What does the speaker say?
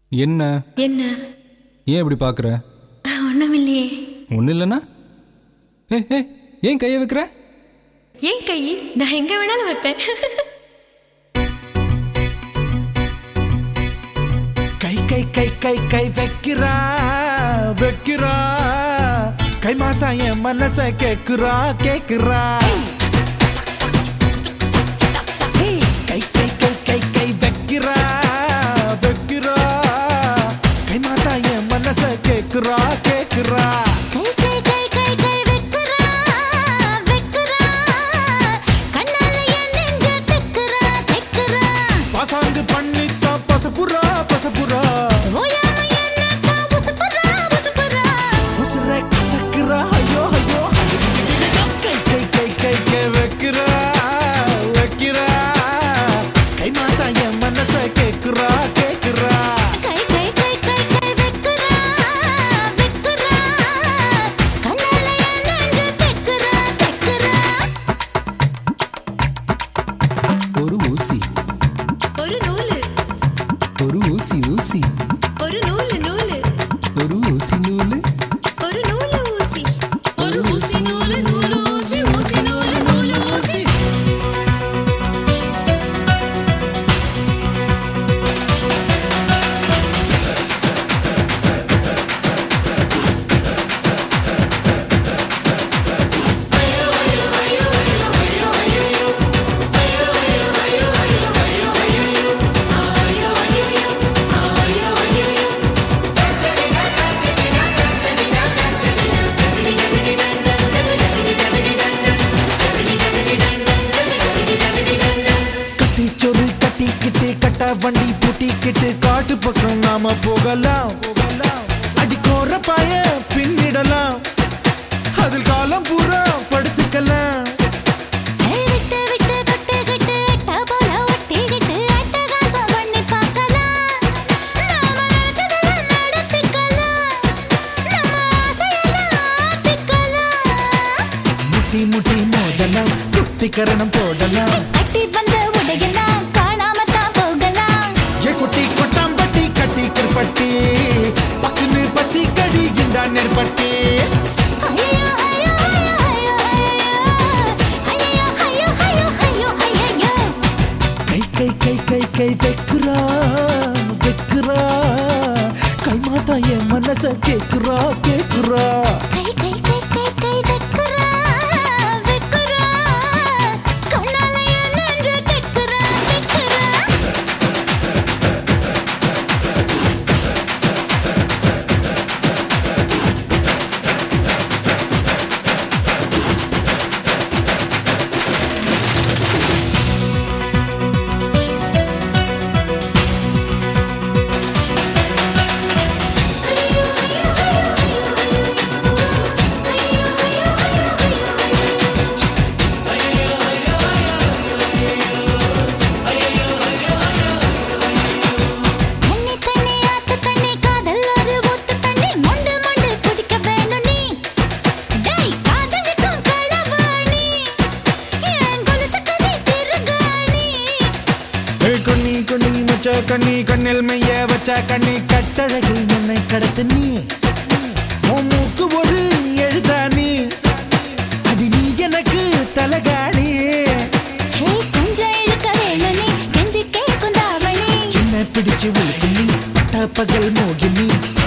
என்ன என்ன ஏன் இப்படி பார்க்குற ஒண்ணுமில்லையே ஒன்றும் இல்லைன்னா ஏ ஏ ஏன் கையை வைக்கிற ஏன் கை நான் எங்க வேணாலும் வைப்பேன் கை கை கை கை கை வைக்கிறா வைக்கிறா கை மாத்தா என் மனச கேக்குறா கேக்குறா கை கை கை கை கை வைக்கிறா வைக்கிறா கை மாத்தா என் மனச கேக்குறா கேக்குறா கை கை கை கை கை வெக்குறா வெக்குறா கண்ணால என் நெஞ்ச தெக்குறா தெக்குறா பாசாங்கு பண்ணித்தா பசப்புறா பசப்புறா ஓயாம என்ன தான் உசுப்புறா உசுப்புறா உசுர கசக்குறா ஐயோ ஐயோ கை கை கை கை கை வைக்கிறா வைக்கிறா கை மாத்தா என் மனச கேக்குறா கேக்குறா கை கை கை கை கை வெக்குறா வெக்குறா கண்ணால என் நெஞ்ச தெக்குறா தெக்குறா ஒரு ஊசி ஒரு நூலு ஒரு ஊசி ஊசி ஒரு நூலு நூலு ஒரு ஊசி நூலு ஒரு நூலு ஊசி ஒரு ஊசி நூலு நூலு ஊசி ஊசி நூலு நூலு ஊசி கட்டி சொரு கட்டிக்கிட்டு கட்ட வண்டி பூட்டிக்கிட்டு காட்டு பக்கம் நாம போகலாம் போகலாம் அடிக்கோர பாய பின்னிடலாம் அதில் காலம் பூரா படுத்துக்கலாம் விட்டு விட்டு தொட்டுக்கிட்டு எட்ட போல ஒட்டிக்கிட்டு அட்டகாசம் பண்ணி பார்க்கலாம் நாம நினைச்சதெல்லாம் நடத்திக்கலாம் நம்ம ஆசையெல்லாம் ஆத்திக்கலாம் முட்டி முட்டி மோதலாம் குட்டிக்கரணம் போடலாம் கட்டி வந்த உடையெல்லாம் காணாம தான் போகலாம் ஏ குட்டி கொட்டாம்பட்டி கட்டி கிருப்பட்டி பக்குன்னு பத்தி கடி இந்த நெற்பட்டி ஐயோ ஐயோ ஐயோ ஐயோ ஐயோ ஐயோ ஐயோ ஐயோ ஐயோ கை கை கை கை கை வைக்கிறா வைக்கிறா கை மாத்தா என் மனச கேக்குறா கேக்குறா கை கை கை கை கை வெக்குறா வெக்குறா கண்ணால என் நெஞ்ச தெக்குறா தெக்குறா தண்ணி தண்ணி ஆத்து தண்ணி காதல் ஒரு ஊத்து தண்ணி மொண்டு மொண்டு குடிக்க வேணும் நீ டேய் காதலிக்கும் களவாணி என் கொலுசுக்கு நீ திருகாணி ஏய் கண்ணி கண்ணி மச்ச கண்ணி கண்ணில் மைய வச்ச கண்ணி கட்டழகில் என்னை கடத்து நீ உன் மூக்கு ஒரு எழுதா நீ அடி நீ எனக்கு தலகாணி ஹே கொஞ்சம் இழுக்க வேணும் நீ கெஞ்சி கேட்கும் தாவணி சின்ன பிடிச்சு உழுக்கு நீ பட்ட பகல் மோகினி